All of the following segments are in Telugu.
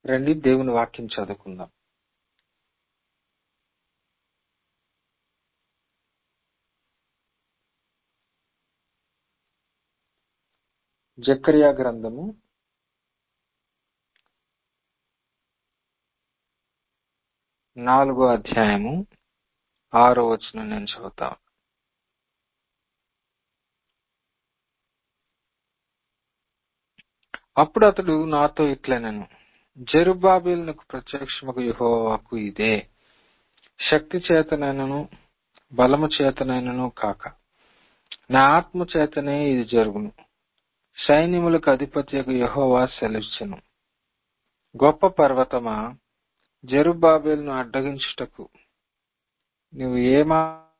రండి దేవుని వాక్యం చదువుకుందాం జకర్యా గ్రంథము నాలుగో అధ్యాయము ఆరో వచనం నేను చదువుతా అప్పుడు అతడు నాతో ఇట్లనెను జెరుబాబేలునకు ప్రత్యక్షముకు యెహోవాకు ఇదే శక్తి చేతనైనను బలము చేతనైనను కాక నా ఆత్మ చేతనే ఇది జరుగును సైన్యములకు అధిపత్యకు యెహోవా సెలవిచ్చెను గొప్ప పర్వతమా జెరుబాబేలును అడ్డగించుటకు నువ్వు ఏమా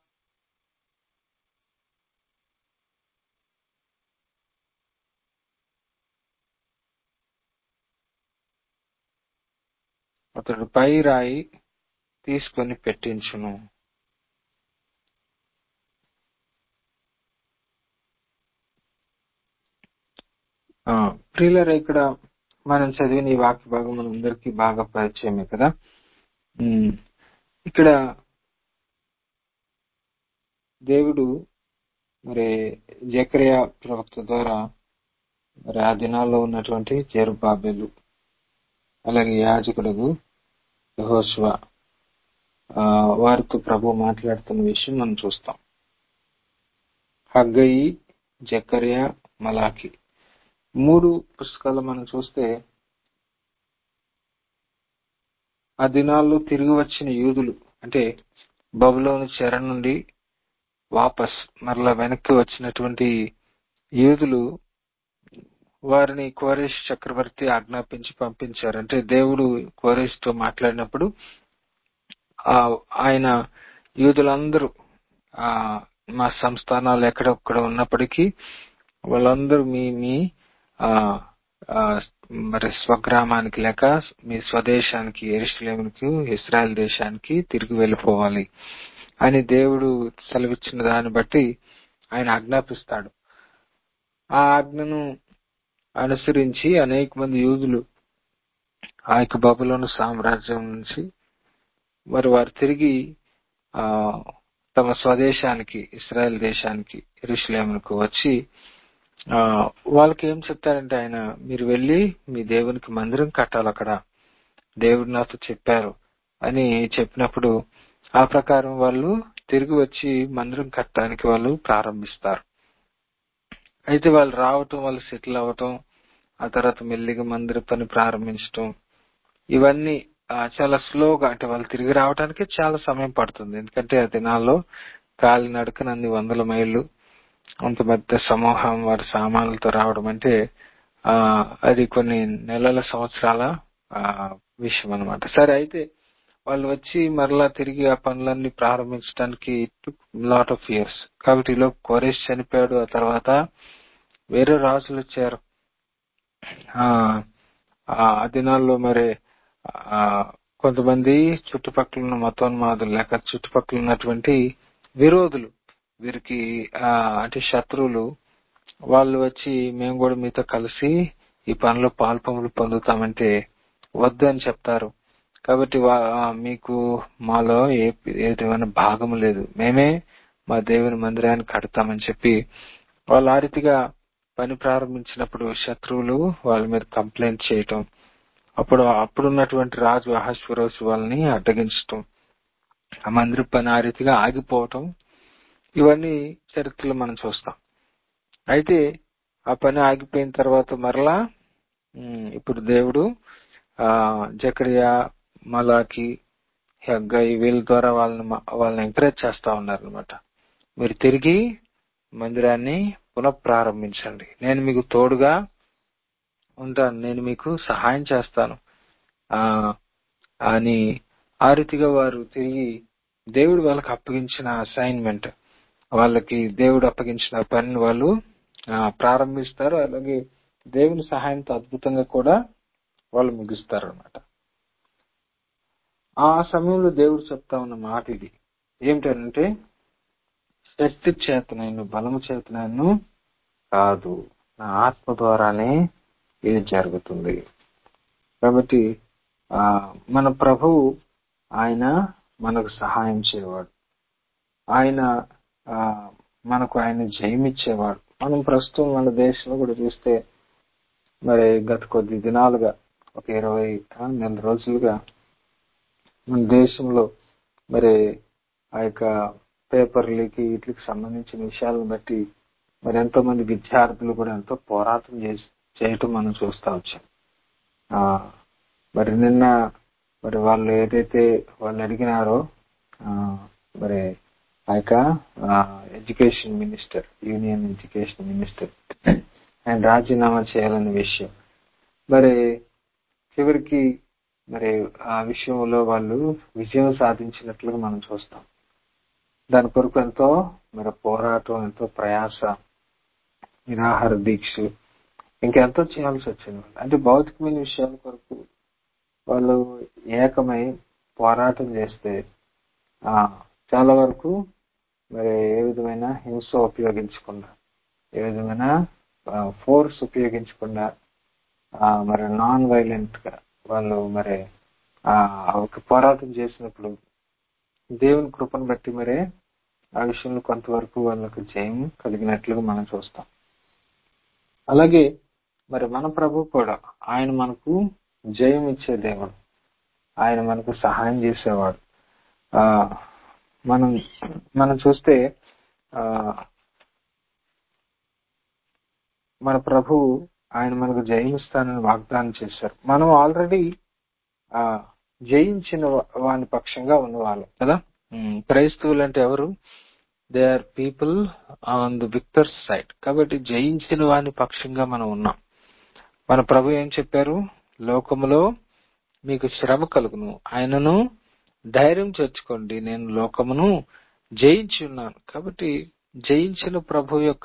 అతడు పై రాయి తీసుకొని పెట్టించును ఆ, ప్రియులరా ఇక్కడ మనం చదివిన ఈ వాక్య భాగం మనందరికీ బాగా పరిచయమే కదా ఉమ్, ఇక్కడ దేవుడు మరి జకరియా ప్రవక్త ద్వారా మరి ఆ దినాల్లో ఉన్నటువంటి జెరుబాబెలు అలాగే యాజకుడు యెహోషువ ఆ, వారితో ప్రభు మాట్లాడుతున్న విషయం మనం చూస్తాం హగ్గయి జకరియా మలాకి మూడు పుస్తకాలు మనం చూస్తే ఆ దినాల్లో తిరిగి వచ్చిన యూదులు అంటే బబులోని చెర నుండి వాపస్ మరలా వెనక్కి వచ్చినటువంటి యూదులు వారిని కోరేష్ చక్రవర్తి ఆజ్ఞాపించి పంపించారు అంటే దేవుడు కోరేష్ తో మాట్లాడినప్పుడు ఆ ఆయన యూదులందరూ ఆ మా సంస్థానాలు ఎక్కడొక్కడ ఉన్నప్పటికీ వాళ్ళందరూ మీ మీ ఆ ఆ, మరి స్వగ్రామానికి లేక మీ స్వదేశానికి ఎరుసలేమునికి ఇస్రాయల్ దేశానికి తిరిగి వెళ్ళిపోవాలి అని దేవుడు సెలవిచ్చిన దాన్ని బట్టి ఆయన ఆజ్ఞాపిస్తాడు ఆ ఆజ్ఞను అనుసరించి అనేక మంది యూదులు ఆ యొక్క బబులోను సామ్రాజ్యం నుంచి మరి వారు తిరిగి ఆ తమ స్వదేశానికి ఇస్రాయల్ దేశానికి ఎరుషలేమునకు వచ్చి ఆ వాళ్ళకి ఏం చెప్తారంటే ఆయన మీరు వెళ్ళి మీ దేవునికి మందిరం కట్టాలి అక్కడ దేవుడు నాతో చెప్పారు అని చెప్పినప్పుడు ఆ ప్రకారం వాళ్ళు తిరిగి వచ్చి మందిరం కట్టడానికి వాళ్ళు ప్రారంభిస్తారు అయితే వాళ్ళు రావటం వాళ్ళు సెటిల్ అవ్వటం ఆ తర్వాత మెల్లిగా మందిర పని ప్రారంభించటం ఇవన్నీ ఆ, చాలా స్లోగా అంటే వాళ్ళు తిరిగి రావడానికి చాలా సమయం పడుతుంది ఎందుకంటే ఆ దినాల్లో కాలి నడకనన్ని వందల మైళ్ళు అంత పెద్ద సమూహం వారి సామాన్లతో రావడం అంటే ఆ అది కొన్ని నెలల సంవత్సరాల ఆ విషయం అన్నమాట సరే అయితే వాళ్ళు వచ్చి మరలా తిరిగి ఆ పనులన్నీ ప్రారంభించడానికి లాట్ ఆఫ్ ఇయర్స్ కాబట్టి ఈలో కోరేష్ చనిపోయాడు ఆ తర్వాత వేరే రాజులు వచ్చారు ఆ ఆ దినాల్లో మరి ఆ కొంతమంది చుట్టుపక్కల ఉన్న మతోన్మాదులు లేక చుట్టుపక్కల ఉన్నటువంటి విరోధులు వీరికి ఆ అంటే శత్రువులు వాళ్ళు వచ్చి మేము కూడా మీతో కలిసి ఈ పనిలో పాల్పొంగులు పొందుతామంటే వద్దు అని చెప్తారు కాబట్టి వా- ఆ, మీకు మాలో ఏ ఏదైనా భాగం లేదు మేమే మా దేవుని మందిరాన్ని కడతామని చెప్పి వాళ్ళు ఆ రీతిగా పని ప్రారంభించినప్పుడు శత్రువులు వాళ్ళ మీద కంప్లైంట్ చేయటం అప్పుడు అప్పుడున్నటువంటి రాజు అహశ్వరోసు వాళ్ళని అడ్డగించటం ఆ మందిర పని ఆ రీతిగా ఆగిపోవటం ఇవన్నీ చరిత్రలో మనం చూస్తాం అయితే ఆ పని ఆగిపోయిన తర్వాత మరలా ఉమ్, ఇప్పుడు దేవుడు ఆ జకరియా మలాకి హగ్గయి వీళ్ళ ద్వారా వాళ్ళని మ- వాళ్ళని ఎంకరేజ్ చేస్తా ఉన్నారు అనమాట మీరు తిరిగి మందిరాన్ని పునఃప్రారంభించండి నేను మీకు తోడుగా ఉంటాను నేను మీకు సహాయం చేస్తాను ఆ అని ఆ రీతిగా వారు తిరిగి దేవుడు వాళ్ళకి అప్పగించిన అసైన్మెంట్ వాళ్ళకి దేవుడు అప్పగించిన పనిని వాళ్ళు ఆ, ప్రారంభిస్తారు అలాగే దేవుని సహాయంతో అద్భుతంగా కూడా వాళ్ళు ముగిస్తారు అనమాట ఆ సమయంలో దేవుడు చెప్తా ఉన్న మాట ఇది ఏమిటంటే శక్తి చేతనైన బలము చేతనైన కాదు నా ఆత్మ ద్వారానే ఇది జరుగుతుంది కాబట్టి ఆ, మన ప్రభువు ఆయన మనకు సహాయం చేయవాడు ఆయన ఆ, మనకు ఆయన జయమిచ్చేవాడు మనం ప్రస్తుతం మన దేశంలో కూడా చూస్తే మరి గత కొద్ది దినాలుగా ఒక ఇరవై ఆ, నెల రోజులుగా మన దేశంలో మరి ఆ యొక్క పేపర్లకి వీటికి సంబంధించిన విషయాలను బట్టి మరి ఎంతో మంది విద్యార్థులు కూడా ఎంతో పోరాటం చేసి చేయటం మనం చూస్తా వచ్చాం ఆ, మరి నిన్న మరి వాళ్ళు ఏదైతే వాళ్ళు అడిగినారో ఆ, మరి ఆ యొక్క education minister union education minister ఆయన రాజీనామా చేయాలనే విషయం మరి చివరికి మరి ఆ విషయంలో వాళ్ళు విజయం సాధించినట్లుగా మనం చూస్తాం దాని కొరకు ఎంతో మరి పోరాటం ఎంతో ప్రయాస నిరాహార దీక్ష ఇంకెంతో చేయాల్సి వచ్చింది అంటే భౌతికమైన విషయాల కొరకు వాళ్ళు ఏకమై పోరాటం చేస్తే ఆ చాలా వరకు మరి ఏ విధమైన హింస ఉపయోగించకుండా ఏ విధమైన ఫోర్స్ ఉపయోగించకుండా ఆ, మరి నాన్ వైలెంట్ గా వాళ్ళు మరి ఆ ఒక పోరాటం చేసినప్పుడు దేవుని కృపను బట్టి మరి ఆ విషయంలో కొంతవరకు వాళ్ళకు జయం కలిగినట్లుగా మనం చూస్తాం అలాగే మరి మన ప్రభు కూడా ఆయన మనకు జయం ఇచ్చే దేవుడు ఆయన మనకు సహాయం చేసేవాడు ఆ మనం మనం చూస్తే ఆ మన ప్రభు ఆయన మనకు జయమిస్తానని వాగ్దానం చేశారు మనం ఆల్రెడీ ఆ జయించిన వా- వాని పక్షంగా ఉన్న వాళ్ళం కదా ఉమ్, క్రైస్తవులు అంటే ఎవరు they are people on the victors side కాబట్టి జయించిన వాని పక్షంగా మనం ఉన్నాం మన ప్రభు ఏం చెప్పారు లోకములో మీకు శ్రమ కలుగును ఆయనను ధైర్యం చేర్చుకోండి నేను లోకమును జయించి ఉన్నాను కాబట్టి జయించిన ప్రభు యొక్క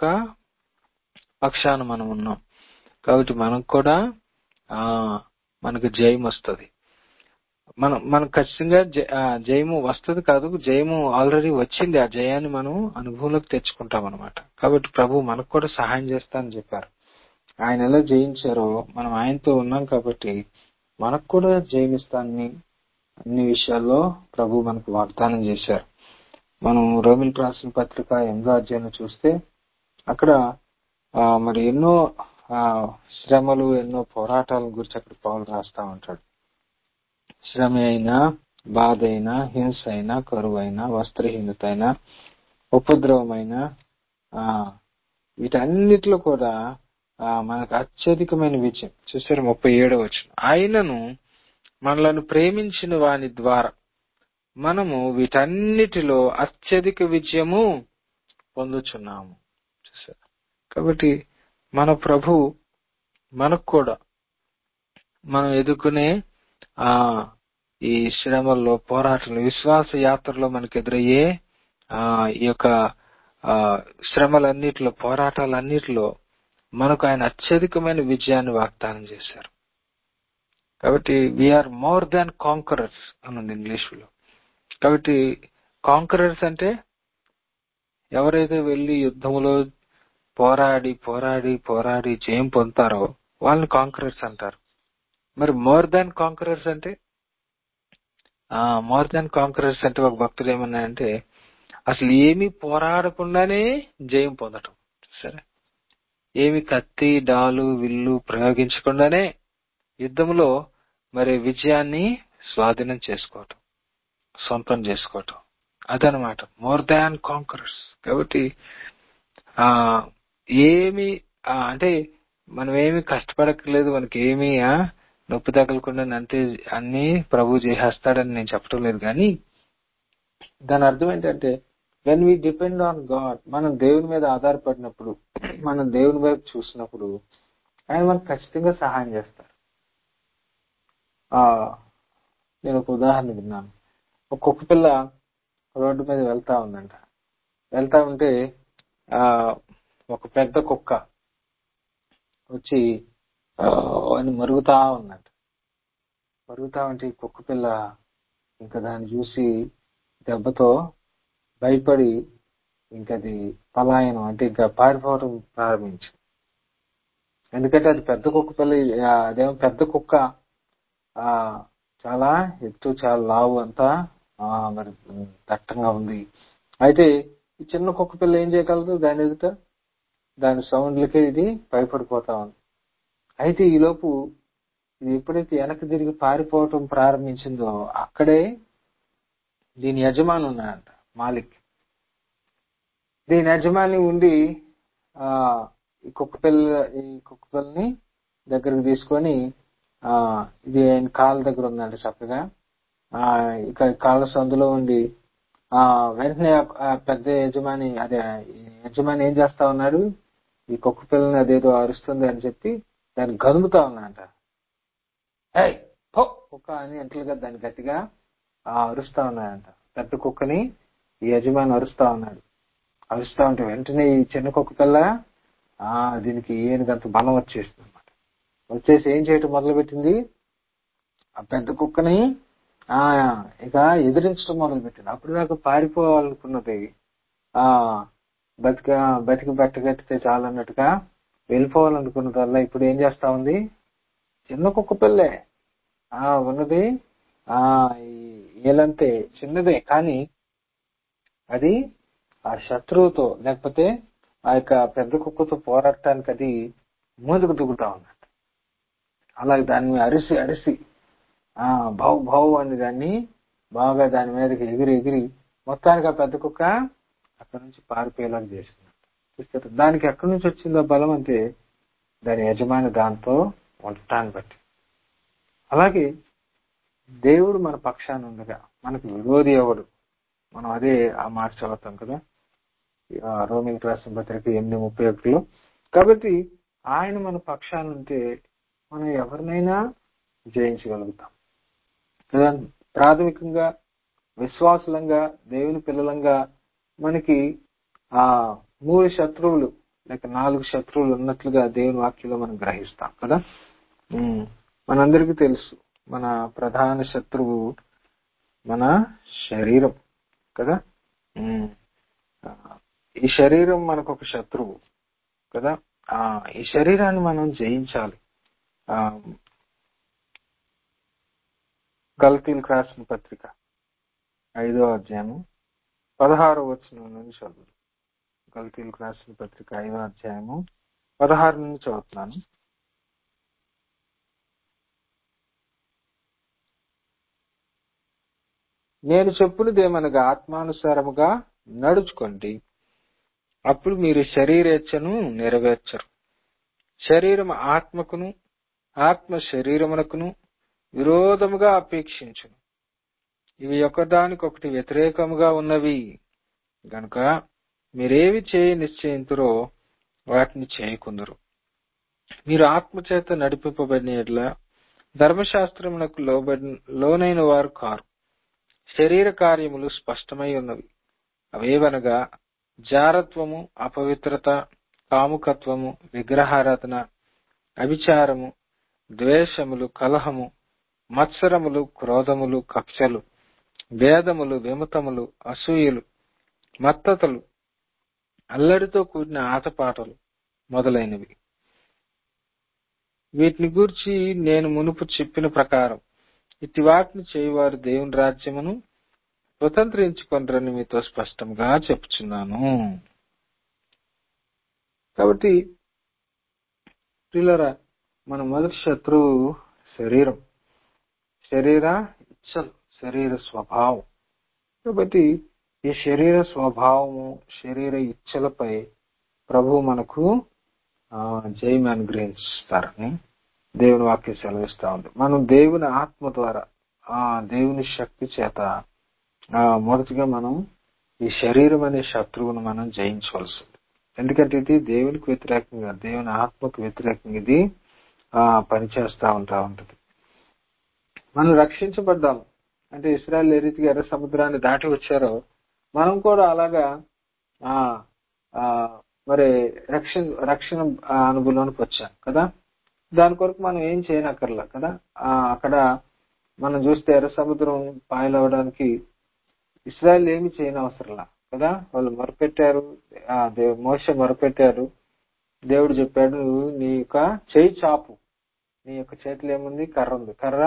పక్షాన మనం ఉన్నాం కాబట్టి మనం కూడా ఆ మనకు జయం వస్తుంది మనం మనకు ఖచ్చితంగా జ- ఆ, జయము వస్తుంది కాదు జయము ఆల్రెడీ వచ్చింది ఆ జయాన్ని మనం అనుభవంలోకి తెచ్చుకుంటాం అనమాట కాబట్టి ప్రభు మనకు కూడా సహాయం చేస్తానని చెప్పారు ఆయన ఎలా జయించారో మనం ఆయనతో ఉన్నాం కాబట్టి మనకు కూడా జయమిస్తానని అన్ని విషయాల్లో ప్రభు మనకు వాగ్దానం చేశారు మనం రోమిల్ రాసిన పత్రిక ఎనిమిదో అధ్యాయం చూస్తే అక్కడ ఆ, మరి ఎన్నో ఆ, శ్రమలు ఎన్నో పోరాటాల గురించి అక్కడ పౌలు రాస్తా ఉంటాడు శ్రమ అయినా బాధ అయినా హింస అయినా కరువు అయినా వస్త్రహీనత అయినా ఉపద్రవమైన ఆ వీటన్నిటిలో కూడా ఆ, మనకు అత్యధికమైన విజయం చూసారు ముప్పై ఏడవ వచ్చిన ఆయనను మనలను ప్రేమించిన వాని ద్వారా మనము వీటన్నిటిలో అత్యధిక విజయము పొందుచున్నాము చూసారు కాబట్టి మన ప్రభు మనకు కూడా మనం ఎదుర్కొనే ఆ ఈ శ్రమల్లో పోరాటంలో విశ్వాస యాత్రలో మనకు ఎదురయ్యే ఆ ఈ యొక్క ఆ శ్రమలన్నిటిలో పోరాటాలన్నిటిలో మనకు ఆయన అత్యధికమైన విజయాన్ని వాగ్దానం చేశారు కాబట్టి వీఆర్ మోర్ దాన్ కాంకరర్స్ అని ఉంది ఇంగ్లీష్ లో కాబట్టి కాంకరర్స్ అంటే ఎవరైతే వెళ్లి యుద్ధంలో పోరాడి పోరాడి పోరాడి జయం పొందుతారో వాళ్ళని కాంకరర్స్ అంటారు మరి మోర్ దాన్ కాంకరర్స్ అంటే ఆ మోర్ దాన్ కాంకరర్స్ అంటే ఒక భక్తుడు ఏమన్నా అంటే అసలు ఏమీ పోరాడకుండానే జయం పొందటం సరే ఏమి కత్తి డాలు విల్లు ప్రయోగించకుండానే యుద్ధంలో మరి విజయాన్ని స్వాధీనం చేసుకోవటం సొంతం చేసుకోవటం అదనమాట మోర్ దాన్ కాంకరర్స్ కాబట్టి ఆ ఏమి ఆ, అంటే మనం ఏమి కష్టపడక్కర్లేదు మనకి ఏమి ఆ, నొప్పి తగలకుండా అంతే అన్ని ప్రభు చేసేస్తాడని నేను చెప్పడం లేదు కానీ దాని అర్థం ఏంటంటే when we depend on God మనం దేవుని మీద ఆధారపడినప్పుడు మనం దేవుని వైపు చూసినప్పుడు ఆయన మనకు ఖచ్చితంగా సహాయం చేస్తారు ఆ నేను ఒక ఉదాహరణ విన్నాను ఒక కుక్క పిల్ల రోడ్డు మీద వెళ్తా ఉందంట వెళ్తా ఉంటే ఆ ఒక పెద్ద కుక్క వచ్చి ఆ, అని మరుగుతా ఉందంట మరుగుతా ఉంటే ఈ కుక్క పిల్ల ఇంకా దాన్ని చూసి దెబ్బతో భయపడి ఇంకా అది పలాయనం అంటే ఇంకా పారిపోవడం ప్రారంభించింది ఎందుకంటే అది పెద్ద కుక్క పిల్ల ఆ, అదేమో పెద్ద కుక్క ఆ చాలా ఎత్తు చాలా లావు అంతా ఆ, మరి దట్టంగా ఉంది అయితే ఈ చిన్న కుక్క పిల్ల ఏం చేయగలదు దాని ఎదుట దాని సౌండ్లకే ఇది భయపడిపోతా ఉంది అయితే ఈలోపు ఇది ఎప్పుడైతే వెనక్కి తిరిగి పారిపోవటం ప్రారంభించిందో అక్కడే దీని యజమాని ఉన్నాడంట మాలిక్ దీని యజమాని ఉండి ఆ ఈ కుక్క పిల్ల ఈ కుక్క పిల్లని దగ్గరకు తీసుకొని ఆ ఇది ఆయన కాళ్ళ దగ్గర ఉందంట చక్కగా ఆ ఇక కాళ్ళ సందులో ఉండి ఆ వెంటనే ఆ- ఆ పెద్ద యజమాని అదే ఈ యజమాని ఏం చేస్తా ఉన్నాడు ఈ కుక్క పిల్లని అదేదో అరుస్తుంది అని చెప్పి దాన్ని గదుముతా ఉన్నాడంట ఏయ్ పో కుక్క అని ఎంట్లుగా దాన్ని గట్టిగా ఆ అరుస్తా ఉన్నాడంట పెద్ద కుక్కని ఈ యజమాని అరుస్తా ఉన్నాడు అరుస్తా ఉంటే వెంటనే ఈ చిన్న కుక్క పిల్ల ఆ దీనికి ఏనుగంత బలం వచ్చేస్తుంది అనమాట వచ్చేసి ఏం చేయటం మొదలుపెట్టింది ఆ పెద్ద కుక్కని ఆ ఇక ఎదిరించడం మొదలు పెట్టింది అప్పుడు దాకా పారిపోవాలనుకున్నది ఆ బతిక బతికి బట్టగట్టితే చాలన్నట్టుగా వెళ్ళిపోవాలనుకున్నది వల్ల ఇప్పుడు ఏం చేస్తా ఉంది చిన్న కుక్క పిల్లే ఆ ఉన్నది ఆ ఈ- ఏలంతే చిన్నదే కానీ అది ఆ శత్రువుతో లేకపోతే ఆ యొక్క పెద్ద కుక్కతో పోరాడటానికి అది ముందుకు దిగుతా ఉన్నది అలాగే దాన్ని అరిసి అరిసి ఆ భౌ భౌ అని దాన్ని బాగా దాని మీదకి ఎగిరి ఎగిరి మొత్తానికి ఆ పెద్ద కుక్క అక్కడ నుంచి పారిపోయేలాగా చేసింది చూస్తారు దానికి ఎక్కడి నుంచి వచ్చిందో బలం అంటే దాని యజమాని దాంతో ఉండటాన్ని బట్టి అలాగే దేవుడు మన పక్షాన ఉండగా మనకు విరోధి ఎవడు మనం అదే ఆ మాట చదువుతాం కదా ఆ రోమింగ్ రాసిన పత్రిక ఎనిమిది ముప్పై ఒకటిలో కాబట్టి ఆయన మన పక్షాన ఉంటే మనం ఎవరినైనా జయించగలుగుతాం కదా ప్రాథమికంగా విశ్వాసులంగా దేవుని పిల్లలంగా మనకి ఆ మూడు శత్రువులు లేక నాలుగు శత్రువులు ఉన్నట్లుగా దేవుని వాక్యంలో మనం గ్రహిస్తాం కదా ఉమ్, మనందరికీ తెలుసు మన ప్రధాన శత్రువు మన శరీరం కదా ఉమ్, ఆ, ఈ శరీరం మనకు ఒక శత్రువు కదా ఆ ఈ శరీరాన్ని మనం జయించాలి ఆ గల్తీలకు రాసిన పత్రిక ఐదో అధ్యాయము పదహారో వచ్చిన నుంచి చదువు గల్తీలకు రాసిన పత్రిక ఐదో అధ్యాయము పదహారు నుంచి చదువుతున్నాను నేను చెప్పునిదేమనగా ఆత్మానుసారముగా నడుచుకోండి అప్పుడు మీరు శరీరేచ్ఛను నెరవేర్చరు శరీరం ఆత్మకును ఆత్మ శరీరమునకును విరోధముగా అపేక్షించును ఇవి ఒకదానికొకటి వ్యతిరేకముగా ఉన్నవి గనుక మీరేవి చేయ నిశ్చయింతురో వాటిని చేయకుందరు మీరు ఆత్మచేత నడిపింపబడిన యెడల ధర్మశాస్త్రమునకు లోబడి లోనైన వారు కారు శరీర కార్యములు స్పష్టమై ఉన్నవి అవేవనగా జారత్వము అపవిత్రత కాముకత్వము విగ్రహారాధన అభిచారము ద్వేషములు కలహము మత్సరములు క్రోధములు కక్షలు భేదములు విమతములు అసూయలు మత్తతలు అల్లరితో కూడిన ఆటపాటలు మొదలైనవి వీటిని గూర్చి నేను మునుపు చెప్పిన ప్రకారం ఇట్టి వాటిని చేయువారు దేవుని రాజ్యమును స్వతంత్రించుకొనరని మీతో స్పష్టంగా చెప్తున్నాను కాబట్టి ప్రియులరా మన మొదటి శత్రువు శరీరం శరీర ఇచ్చలు శరీర స్వభావం కాబట్టి ఈ శరీర స్వభావము శరీర ఇచ్చలపై ప్రభు మనకు ఆ, జయం అనుగ్రహిస్తారని దేవుని వాక్యం సెలవిస్తా ఉంది మనం దేవుని ఆత్మ ద్వారా ఆ దేవుని శక్తి చేత ఆ మొదటిగా మనం ఈ శరీరం అనే శత్రువును మనం జయించవలసి ఉంది ఎందుకంటే ఇది దేవునికి వ్యతిరేకంగా దేవుని ఆత్మకు వ్యతిరేకంగా ఇది ఆ పనిచేస్తా ఉంటా ఉంటది మనం రక్షించబడ్డాం అంటే ఇస్రాయల్ ఏ రీతిగా ఎర్ర సముద్రాన్ని దాటి వచ్చారో మనం కూడా అలాగా ఆ ఆ మరి రక్షణ రక్షణ ఆ, అనుభవంలోనికి వచ్చాం కదా దాని కొరకు మనం ఏం చేయనక్కర్లా కదా ఆ అక్కడ మనం చూస్తే ఎర్ర సముద్రం పాయలవడానికి ఇస్రాయల్ ఏమి చేయని అవసరంలా కదా వాళ్ళు మొరపెట్టారు ఆ దేవు మోస మొరపెట్టారు దేవుడు చెప్పాడు నీ యొక్క చేయి చాపు నీ యొక్క చేతిలో ఏముంది కర్ర ఉంది కర్ర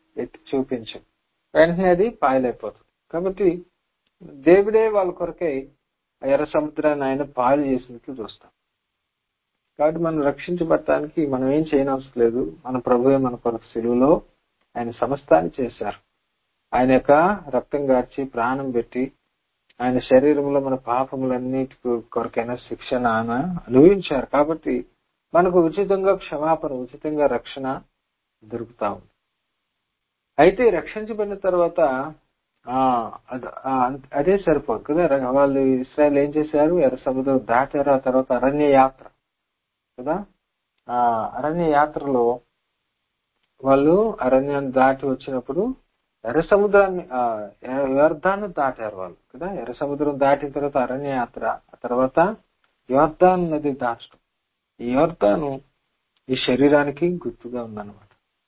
ఎత్తి చూపించు వెంటనే అది పాయలైపోతుంది కాబట్టి దేవుడే వాళ్ళ కొరకై ఆ ఎర్ర సముద్రాన్ని ఆయన పాలు చేసినట్లు చూస్తాం కాబట్టి మనం రక్షించబడటానికి మనం ఏం చేయనవసరం లేదు మన ప్రభువే మన కొరకు సెలువులో ఆయన సమస్తాన్ని చేశారు ఆయన యొక్క రక్తం గార్చి ప్రాణం పెట్టి ఆయన శరీరంలో మన పాపములన్నిటి కొరకైన శిక్షణ ఆయన అనుభవించారు కాబట్టి మనకు ఉచితంగా క్షమాపణ ఉచితంగా రక్షణ దొరుకుతా ఉంది అయితే రక్షించబడిన తర్వాత ఆ అద- ఆ, అదే సరిపోదు కదా ర- వాళ్ళు ఇస్రాయల్ ఏం చేశారు ఎర్ర సముద్రం దాటారు ఆ తర్వాత అరణ్య యాత్ర కదా ఆ అరణ్య యాత్రలో వాళ్ళు అరణ్యాన్ని దాటి వచ్చినప్పుడు ఎర్ర సముద్రాన్ని ఆ, ఎ- యోర్దాను దాటారు వాళ్ళు కదా ఎర్ర సముద్రం దాటిన తర్వాత అరణ్య యాత్ర ఆ తర్వాత యోర్దాన్ నది దాటడం ఈ యోర్దాను ఈ శరీరానికి గుర్తుగా ఉందన్నమాట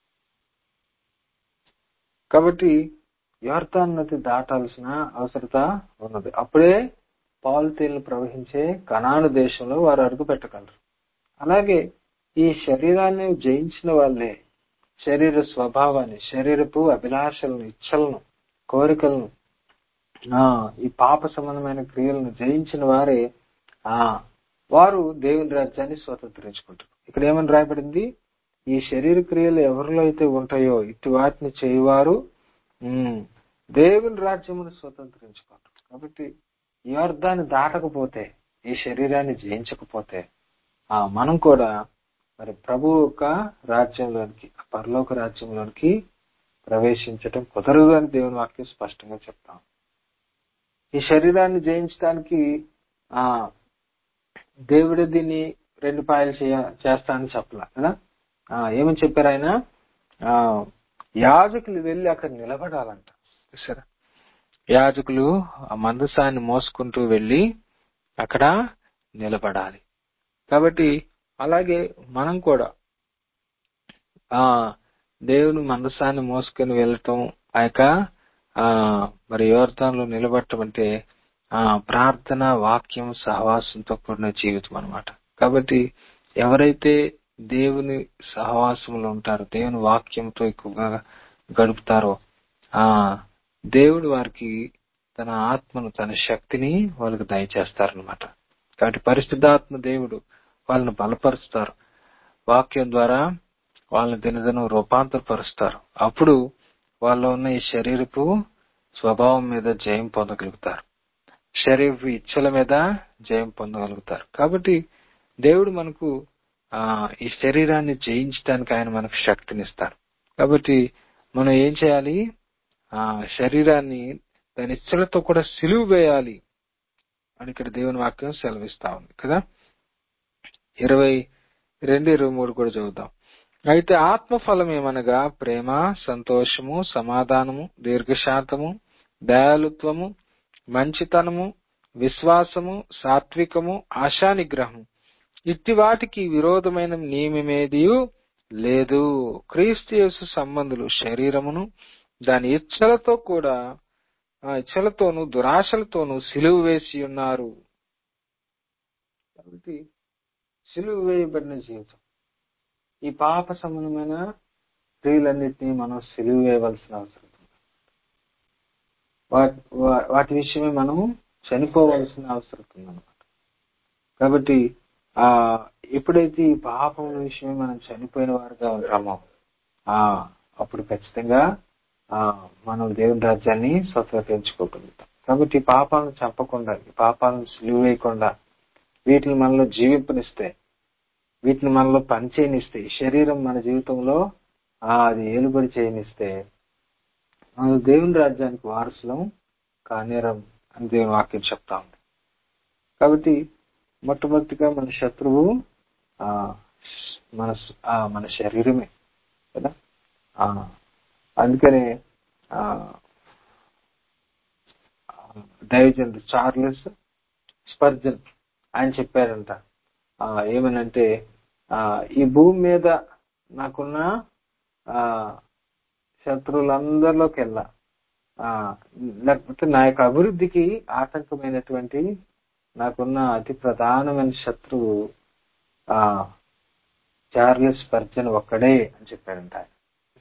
కాబట్టి యోర్దాన్ నది దాటాల్సిన అవసరత ఉన్నది అప్పుడే పాలు తేలిని ప్రవహించే కనాను దేశంలో వారు అడుగు పెట్టగలరు అలాగే ఈ శరీరాన్ని జయించిన వాళ్ళే శరీర స్వభావాన్ని శరీరపు అభిలాషలను ఇచ్చలను కోరికలను ఆ ఈ పాప సంబంధమైన క్రియలను జయించిన వారే ఆ వారు దేవుని రాజ్యాన్ని స్వతంత్రించుకుంటారు ఇక్కడ ఏమని రాయబడింది ఈ శరీర క్రియలు ఎవరిలో అయితే ఉంటాయో ఇటు వాటిని చేయువారు ఉమ్, దేవుని రాజ్యమును స్వతంత్రించుకుంటారు కాబట్టి ఈ అర్థాన్ని దాటకపోతే ఈ శరీరాన్ని జయించకపోతే ఆ మనం కూడా మరి ప్రభు యొక్క రాజ్యంలోనికి ఆ పరలోక రాజ్యంలోనికి ప్రవేశించటం కుదరదు అని దేవుని వాక్యం స్పష్టంగా చెప్తాం ఈ శరీరాన్ని జయించడానికి ఆ దేవుడు దీన్ని రెండు పాయలు చేయ చేస్తానని చెప్పలా కదా ఆ, ఏమని చెప్పారు ఆయన ఆ యాజకులు వెళ్ళి అక్కడ నిలబడాలంట చూసారా యాజకులు ఆ మందసాన్ని మోసుకుంటూ వెళ్ళి అక్కడ నిలబడాలి కాబట్టి అలాగే మనం కూడా ఆ దేవుని మందసాన్ని మోసుకొని వెళ్ళటం ఆ యొక్క ఆ మరి యోర్ధాన్లో నిలబడటం అంటే ఆ ప్రార్థన వాక్యం సహవాసంతో కూడిన జీవితం అన్నమాట కాబట్టి ఎవరైతే దేవుని సహవాసంలో ఉంటారో దేవుని వాక్యంతో ఎక్కువగా గడుపుతారో ఆ దేవుడు వారికి తన ఆత్మను తన శక్తిని వాళ్ళకి దయచేస్తారనమాట కాబట్టి పరిశుద్ధాత్మ దేవుడు వాళ్ళని బలపరుస్తారు వాక్యం ద్వారా వాళ్ళని దినదినం రూపాంతరపరుస్తారు అప్పుడు వాళ్ళలో ఉన్న ఈ శరీరపు స్వభావం మీద జయం పొందగలుగుతారు శరీరపు ఇచ్చల మీద జయం పొందగలుగుతారు కాబట్టి దేవుడు మనకు ఆ ఈ శరీరాన్ని జయించడానికి ఆయన మనకు శక్తినిస్తారు కాబట్టి మనం ఏం చేయాలి ఆ శరీరాన్ని దాని ఇచ్చలతో కూడా సిలువు వేయాలి అని ఇక్కడ దేవుని వాక్యం సెలవిస్తా ఉంది కదా ఇరవై రెండు ఇరవై మూడు కూడా చదువుదాం అయితే ఆత్మఫలం ఏమనగా ప్రేమ సంతోషము సమాధానము దీర్ఘశాంతము దయాలుత్వము మంచితనము విశ్వాసము సాత్వికము ఆశానిగ్రహము ఇట్టి వాటికి విరోధమైన నియమమేదియు లేదు క్రీస్తు యేసు సంబంధులు శరీరమును దాని ఇచ్చలతో కూడా ఆ ఇచ్చలతోనూ దురాశలతోనూ సిలువ వేసి ఉన్నారు కాబట్టి సిలువ వేయబడిన జీవితం ఈ పాప సంబంధమైన క్రియలన్నిటినీ మనం సిలువ వేయవలసిన అవసరం ఉంది. వాటి వా- వాటి విషయమే మనం చనిపోవలసిన అవసరం ఉందన్నమాట కాబట్టి ఆ ఎప్పుడైతే ఈ పాపం విషయమే మనం చనిపోయిన వారుగా ఉంటామో ఆ అప్పుడు ఖచ్చితంగా ఆ మనం దేవుని రాజ్యాన్ని స్వతంత్రించుకోగలుగుతాం కాబట్టి ఈ పాపాలను చంపకుండా ఈ పాపాలను సిలువ వేయకుండా వీటిని మనలో జీవింపనిస్తే వీటిని మనలో పనిచేయనిస్తే ఈ శరీరం మన జీవితంలో ఆ అది ఏలుబడి చేయనిస్తే మనం దేవుని రాజ్యానికి వారసులం కానేరం అని దేవుని వాక్యం చెప్తా ఉంది కాబట్టి మొట్టమొదటిగా మన శత్రువు ఆ మన ఆ మన శరీరమే కదా ఆ అందుకనే ఆ దైవజనుడు చార్లెస్ స్పర్జన్ ఆయన చెప్పారంట ఆ ఏమనంటే ఆ ఈ భూమి మీద నాకున్న ఆ శత్రువులందరిలోకి వెళ్ళా ఆ లేకపోతే నా యొక్క అభివృద్ధికి ఆటంకమైనటువంటి నాకున్న అతి ప్రధానమైన శత్రువు ఆ చార్లెస్ స్పర్జన్ ఒక్కడే అని చెప్పాడంట ఆయన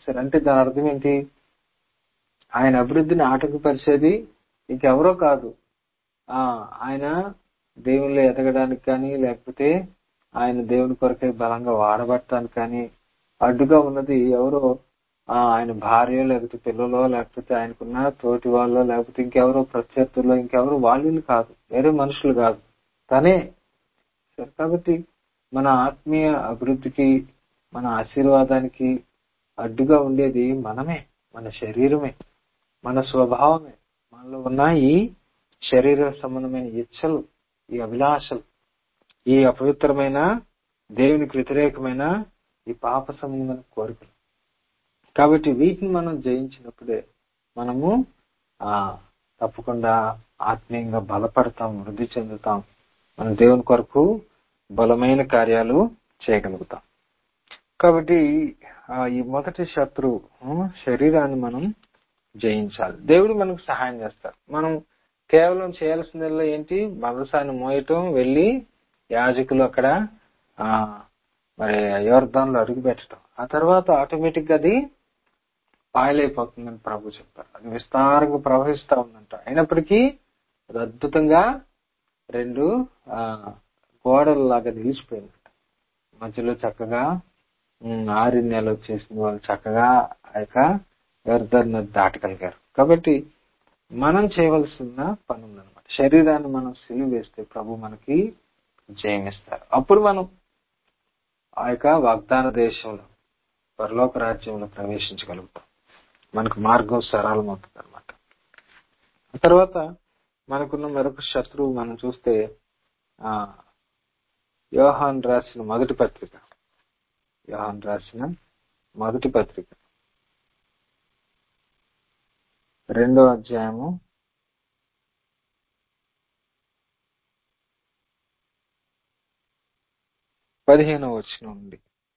ఆటంకపరిచారు అంటే దాని అర్థం ఏంటి ఆయన అభివృద్ధిని ఆటంకపరిచేది ఇంకెవరో కాదు ఆ ఆయన దేవుళ్ళు ఎదగడానికి కానీ లేకపోతే ఆయన దేవుని కొరకే బలంగా వాడబడటానికి కానీ అడ్డుగా ఉన్నది ఎవరో ఆ, ఆయన భార్య లేకపోతే పిల్లలో లేకపోతే ఆయనకున్న తోటి వాళ్ళు లేకపోతే ఇంకెవరో ప్రత్యర్థుల్లో ఇంకెవరో వాళ్ళు కాదు వేరే మనుషులు కాదు తనే సరే కాబట్టి మన ఆత్మీయ అభివృద్ధికి మన ఆశీర్వాదానికి అడ్డుగా ఉండేది మనమే మన శరీరమే మన స్వభావమే మనలో ఉన్న ఈ శరీర సంబంధమైన ఇచ్చలు ఈ అభిలాషలు ఈ అపవిత్రమైన దేవునికి వ్యతిరేకమైన ఈ పాప సంబంధమైన కోరికలు కాబట్టి వీటిని మనం జయించినప్పుడే మనము ఆ తప్పకుండా ఆత్మీయంగా బలపడతాం వృద్ధి చెందుతాం మన దేవుని కొరకు బలమైన కార్యాలు చేయగలుగుతాం కాబట్టి ఆ, ఈ మొదటి శత్రువు ఆ, శరీరాన్ని మనం జయించాలి దేవుడు మనకు సహాయం చేస్తాడు మనం కేవలం చేయాల్సిందల్లా ఏంటి మందసాన్ని మోయటం వెళ్ళి యాజకులు అక్కడ ఆ మరి యోర్ధాన్లో అడుగు పెట్టడం ఆ తర్వాత ఆటోమేటిక్ గా అది పాయలైపోతుందని ప్రభు చెప్పారు అది విస్తారంగా ప్రవహిస్తా ఉందంట అయినప్పటికీ అది అద్భుతంగా రెండు ఆ గోడలలాగా నిలిచిపోయిందంట మధ్యలో చక్కగా ఉమ్, ఆరిన నెల వచ్చేసింది వాళ్ళు చక్కగా ఆ యొక్క యోర్ధాన్ నది దాటగలిగారు కాబట్టి మనం చేయవలసిన పని ఉందన్నమాట శరీరాన్ని మనం సిలువ వేస్తే ప్రభు మనకి జయమిస్తారు అప్పుడు మనం ఆ యొక్క వాగ్దాన దేశంలో పరలోక రాజ్యంలో ప్రవేశించగలుగుతాం మనకు మార్గం సరళమవుతుంది అనమాట ఆ తర్వాత మనకున్న మరొక శత్రువు మనం చూస్తే ఆ యోహాన్ రాసిన మొదటి పత్రిక యోహాన్ రాసిన మొదటి పత్రిక రెండో అధ్యాయము పదిహేనవ వచనం నుండి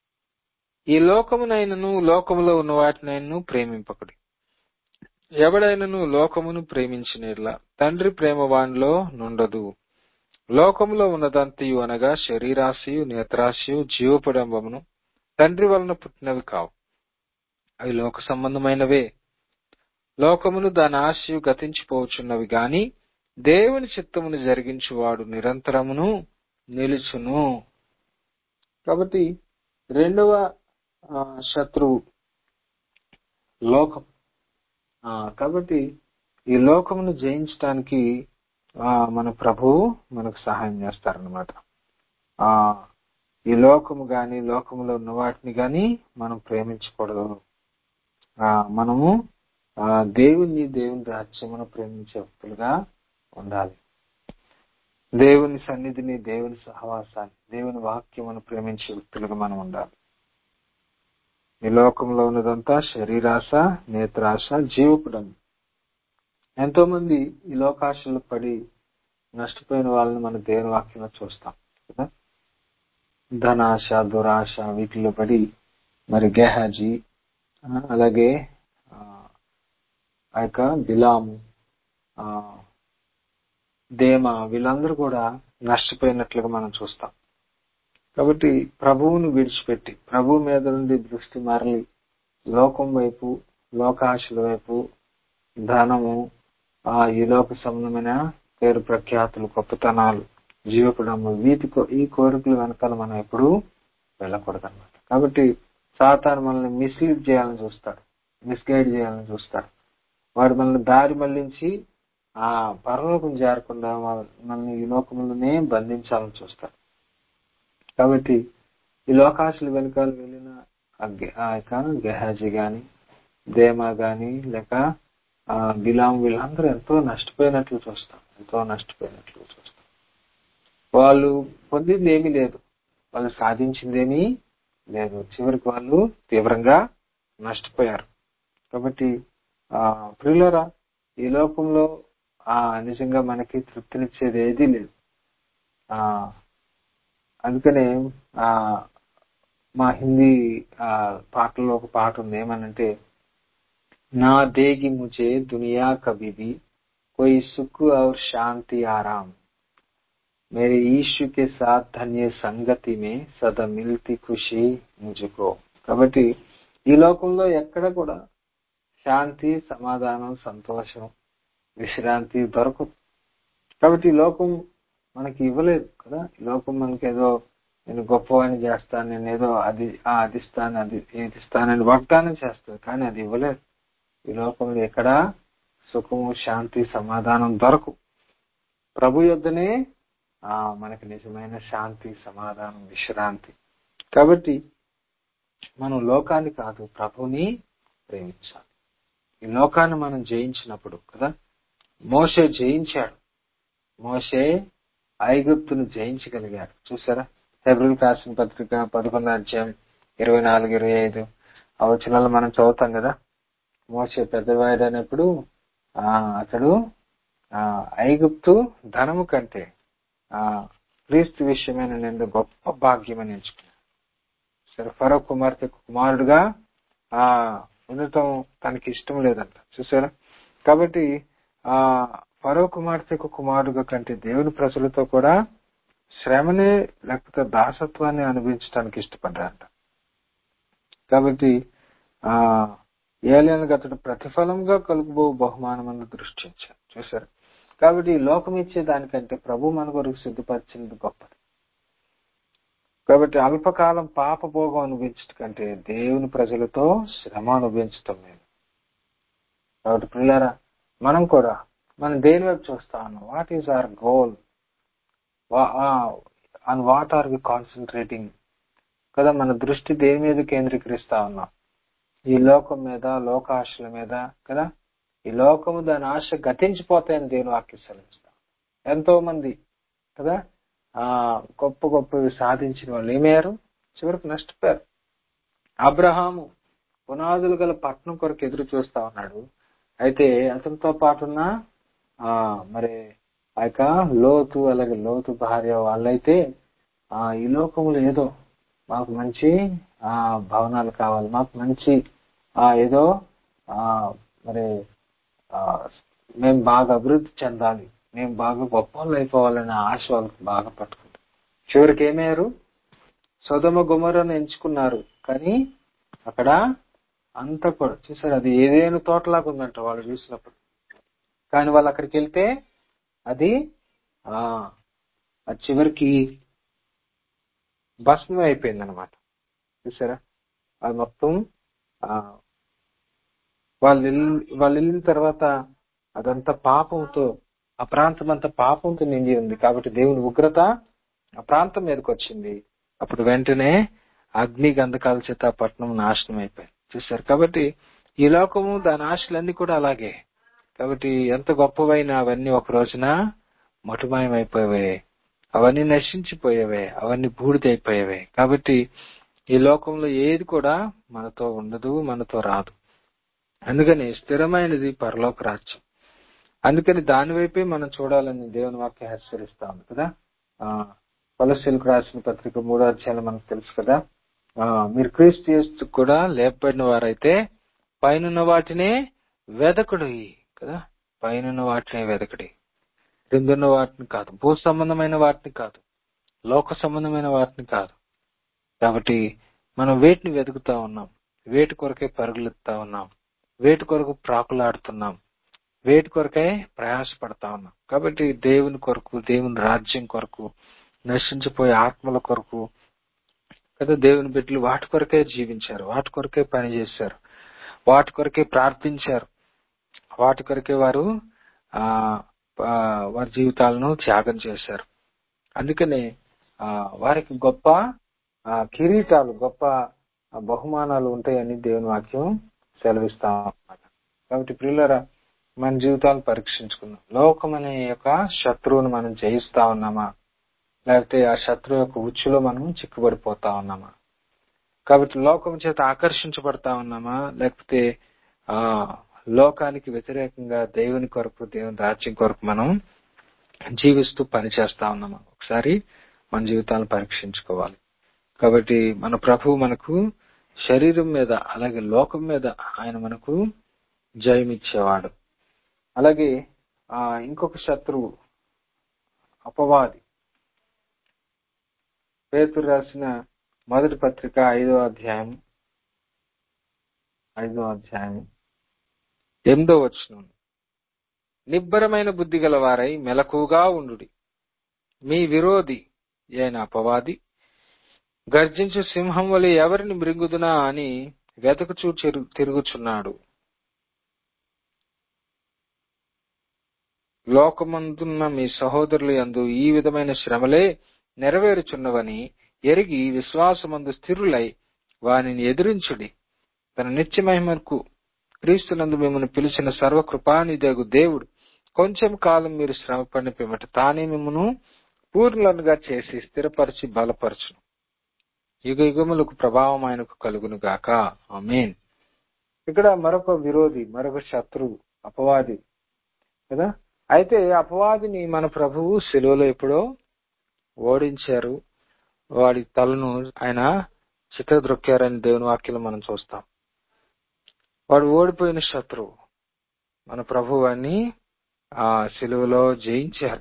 ఈ లోకమునైనను లోకములో ఉన్న వాటినైనను ప్రేమింపకుడి ఎవడైనను లోకమును ప్రేమించినట్లా తండ్రి ప్రేమ వానిలో నుండదు లోకములో ఉన్నదంతయు అనగా శరీరాశయు నేత్రాశయు జీవపడంబమును తండ్రి వలన పుట్టినవి కావు అవి లోక సంబంధమైనవే లోకమును దాని ఆశయు గతించిపోవచ్చున్నవి గాని దేవుని చిత్తమును జరిగించువాడు నిరంతరమును నిలుచును కాబట్టి రెండవ ఆ, శత్రువు లోకం ఆ, కాబట్టి ఈ లోకమును జయించడానికి ఆ, మన ప్రభువు మనకు సహాయం చేస్తారనమాట ఆ ఈ లోకము గాని లోకములో ఉన్న వాటిని గాని మనం ప్రేమించకూడదు ఆ మనము ఆ దేవుని దేవుని రాజ్యమును ప్రేమించే వ్యక్తులుగా ఉండాలి దేవుని సన్నిధిని దేవుని సహవాసాన్ని దేవుని వాక్యమును ప్రేమించే వ్యక్తులుగా మనం ఉండాలి ఈ లోకంలో ఉన్నదంతా శరీరాశ నేత్రాశ జీవపుడం ఎంతో మంది ఈ లోకాశలు పడి నష్టపోయిన వాళ్ళని మన దేవుని వాక్యంలో చూస్తాం కదా ధనాశ దురాశ వీటిలో పడి మరి గెహాజీ ఆ, అలాగే ఆ ఆ యొక్క బిలాము ఆ దేమ వీళ్ళందరూ కూడా నష్టపోయినట్లుగా మనం చూస్తాం కాబట్టి ప్రభువును విడిచిపెట్టి ప్రభువు మీద నుండి దృష్టి మరలి లోకం వైపు లోకాశల వైపు ధనము ఆ ఈ లోక సంబంధమైన పేరు ప్రఖ్యాతులు గొప్పతనాలు జీవపడము వీటి కో- ఈ కోరికల వెనకాల మనం ఎప్పుడూ వెళ్ళకూడదు అనమాట కాబట్టి సాతాను మనల్ని మిస్లీడ్ చేయాలని చూస్తాడు మిస్గైడ్ చేయాలని చూస్తాడు వాడు మనల్ని దారి మళ్లించి ఆ పరలోకం చేరకుండా మన- మనల్ని ఈ లోకంలోనే బంధించాలని చూస్తాడు కాబట్టి ఈ లోకాశుల వెనకాల వెళ్ళిన ఆ గె- ఆ యొక్క గెహాజీ గాని దేమా గాని లేక ఆ బిలాం వీళ్ళందరూ ఎంతో నష్టపోయినట్లు చూస్తాం ఎంతో నష్టపోయినట్లు చూస్తాం వాళ్ళు పొందింది ఏమీ లేదు వాళ్ళు సాధించిందేమీ లేదు చివరికి వాళ్ళు తీవ్రంగా నష్టపోయారు కాబట్టి ఆ ప్రియులరా ఈ లోకంలో ఆ నిజంగా మనకి తృప్తినిచ్చేది ఏదీ లేదు ఆ అందుకనే ఆ మా హిందీ ఆ పాటలో ఒక పాట ఉంది ఏమనంటే నా దేగి ముझे दुनिया कभी भी कोई सुख और शांति आराम मेरे ईश्व के साथ धन्य संगति में सदा मिलती खुशी मुझको కాబట్టి ఈ లోకంలో ఎక్కడ కూడా శాంతి సమాధానం సంతోషం విశ్రాంతి దొరకదు కాబట్టి ఈ లోకం మనకి ఇవ్వలేదు కదా ఈ లోకం మనకి ఏదో నేను గొప్పవాడిని చేస్తాను నేను ఏదో అది ఆ అది ఇస్తాను అది ఇది ఇస్తానని వాగ్దానం చేస్తుంది కానీ అది ఇవ్వలేదు ఈ లోకంలో ఎక్కడ సుఖము శాంతి సమాధానం దొరకు ప్రభు యొద్దనే ఆ మనకి నిజమైన శాంతి సమాధానం విశ్రాంతి కాబట్టి మనం లోకాన్ని కాదు ప్రభుని ప్రేమించాలి ఈ లోకాన్ని మనం జయించినప్పుడు కదా మోసే జయించాడు మోసే ఐగుప్తును జయించగలిగాడు చూసారా ఫిబ్రవరి రాసిన పత్రిక పదకొండు అధ్యాయం ఇరవై నాలుగు ఇరవై ఐదు ఆ వచనాలు మనం చదువుతాం కదా మోసే పెద్దవాడు అనేప్పుడు ఆ అతడు ఆ ఐగుప్తు ధనము కంటే ఆ క్రీస్తు విషయమైన నేను గొప్ప భాగ్యమని ఎంచుకున్నాను సరే ఫరో కుమార్తె కుమారుడుగా ఆ ఉండటం తనకి ఇష్టం లేదంట చూసారా కాబట్టి ఆ ఫరో కుమార్తెకు కుమారుడుగా కంటే దేవుని ప్రజలతో కూడా శ్రమనే లేకపోతే దాసత్వాన్ని అనుభవించడానికి ఇష్టపడ్డారంట కాబట్టి ఆ ఏలియన్ అతడు ప్రతిఫలంగా కలుగుబో బహుమానములను దృష్టించారు చూసారు కాబట్టి ఈ లోకం ఇచ్చే దానికంటే ప్రభు మన కొరకు సిద్ధపరిచినది గొప్పది కాబట్టి అల్పకాలం పాప భోగం అనుభవించడం కంటే దేవుని ప్రజలతో శ్రమ అనుభవించటం లేదు కాబట్టి పిల్లరా మనం కూడా మనం దేని వైపు చూస్తా ఉన్నాం what is our goal and what are we concentrating కదా మన దృష్టి దేని మీద కేంద్రీకరిస్తా ఉన్నాం ఈ లోకం మీద లోకాశల మీద కదా ఈ లోకము దాని ఆశ గతించిపోతాయని దేని వాక్యం సెలవిస్తాం ఎంతో మంది కదా ఆ గొప్ప గొప్పవి సాధించిన వాళ్ళు ఏమయ్యారు చివరికి నష్టపోయారు అబ్రహాము పునాదులు గల పట్టణం కొరకు ఎదురు చూస్తా ఉన్నాడు అయితే అతనితో పాటున్న ఆ మరి ఆ యొక్క లోతు అలాగే లోతు భార్య వాళ్ళైతే ఆ ఈ లోకంలో ఏదో మాకు మంచి ఆ భవనాలు కావాలి మాకు మంచి ఆ ఏదో ఆ మరి ఆ మేము బాగా అభివృద్ధి చెందాలి మేము బాగా గొప్ప వాళ్ళు అయిపోవాలనే ఆశ వాళ్ళకి బాగా పట్టుకుంటారు చివరికి ఏమయ్యారు సొదమ గుమరను ఎంచుకున్నారు కానీ అక్కడ అంతా కూడా చూసారు అది ఏదైనా తోటలాగా ఉందంట వాళ్ళు చూసినప్పుడు కానీ వాళ్ళు అక్కడికి వెళ్తే అది ఆ అది చివరికి భస్మం అయిపోయింది అనమాట చూసారా అది మొత్తం ఆ వాళ్ళు వెళ్ళి వాళ్ళు వెళ్ళిన తర్వాత అదంతా పాపంతో ఆ ప్రాంతం అంతా పాపంతో నిండి ఉంది కాబట్టి దేవుని ఉగ్రత ఆ ప్రాంతం మీదకి వచ్చింది అప్పుడు వెంటనే అగ్ని గంధకాల చేత ఆ పట్టణం నాశనం అయిపోయింది చూసారు కాబట్టి ఈ లోకము దాని ఆశలన్నీ కూడా అలాగే కాబట్టి ఎంత గొప్పవైనా అవన్నీ ఒక రోజున మటుమాయమైపోయావే అవన్నీ నశించిపోయేవే అవన్నీ బూడిదైపోయేవే కాబట్టి ఈ లోకంలో ఏది కూడా మనతో ఉండదు మనతో రాదు అందుకని స్థిరమైనది పరలోక రాజ్యం అందుకని దాని వైపే మనం చూడాలని దేవుని వాక్యం హెచ్చరిస్తా ఉంది కదా ఆ కొలసీలకు రాసిన పత్రిక మూడో అధ్యాయులు మనకు తెలుసు కదా ఆ మీరు క్రీస్తు చేస్తూ కూడా లేపబడిన వారైతే పైనున్న వాటినే వెదకుడు కదా పైనున్న వాటినే వెదకడి క్రిందున్న వాటిని కాదు భూ సంబంధమైన వాటిని కాదు లోక సంబంధమైన వాటిని కాదు కాబట్టి మనం వేటిని వెతుకుతా ఉన్నాం వేటి కొరకే పరుగులెత్తా ఉన్నాం వేటి కొరకు ప్రాకులాడుతున్నాం వేటి కొరకే ప్రయాసపడతా ఉన్నాం కాబట్టి దేవుని కొరకు దేవుని రాజ్యం కొరకు నశించిపోయే ఆత్మల కొరకు కదా దేవుని బిడ్డలు వాటి కొరకే జీవించారు వాటి కొరకే పని చేశారు వాటి కొరకే ప్రార్థించారు వాటి కొరకే వారు ఆ వారి జీవితాలను త్యాగం చేశారు అందుకనే ఆ వారికి గొప్ప కిరీటాలు గొప్ప బహుమానాలు ఉంటాయని దేవుని వాక్యం సెలవిస్తా అన్నమాట కాబట్టి ప్రియులరా మన జీవితాలను పరీక్షించుకుందాం లోకం అనే యొక్క శత్రువును మనం జయిస్తా ఉన్నామా లేకపోతే ఆ శత్రువు యొక్క ఉచ్చులో మనం చిక్కుబడిపోతా ఉన్నామా కాబట్టి లోకం చేత ఆకర్షించబడతా ఉన్నామా లేకపోతే ఆ లోకానికి వ్యతిరేకంగా దేవుని కొరకు దేవుని రాజ్యం కొరకు మనం జీవిస్తూ పనిచేస్తా ఉన్నామా ఒకసారి మన జీవితాలను పరీక్షించుకోవాలి కాబట్టి మన ప్రభువు మనకు శరీరం మీద అలాగే లోకం మీద ఆయన మనకు జయమిచ్చేవాడు అలాగే ఆ ఇంకొక శత్రువు అపవాది పేతురు రాసిన మొదటి పత్రిక ఐదో అధ్యాయం ఐదో అధ్యాయం ఎనిమిదో వచనం నిబ్బరమైన బుద్ధి గలవారై మెలకుగా ఉండుడి మీ విరోధి అయిన అపవాది గర్జించు సింహం వలె ఎవరిని మృంగుదునా అని వెతకుచూ చెరు- తిరుగుచున్నాడు లోకమందున్న మీ సహోదరులు యందు ఈ విధమైన శ్రమలే నెరవేరుచున్నవని ఎరిగి విశ్వాసమందు స్థిరులై వానిని ఎదిరించుడి తన నిత్య మహిమకు క్రీస్తునందు మిమ్మల్ని పిలిచిన సర్వకృపానిదగు దేవుడు కొంచెం కాలం మీరు శ్రమ పడిన పిమ్మట తానే మిమ్మను పూర్ణులనుగా చేసి స్థిరపరిచి బలపరచును యుగ యుగములకు ప్రభావం ఆయనకు కలుగును గాక ఆమేన్ ఇక్కడ మరొక విరోధి మరొక శత్రువు అపవాది కదా అయితే అపవాదిని మన ప్రభువు సెలువలో ఎప్పుడో ఓడించారు వాడి తలను ఆయన చిత్తద్రొక్కారని దేవుని వాక్యం మనం చూస్తాం వాడు ఓడిపోయిన శత్రువు మన ప్రభు వాడిని ఆ సెలువలో జయించారు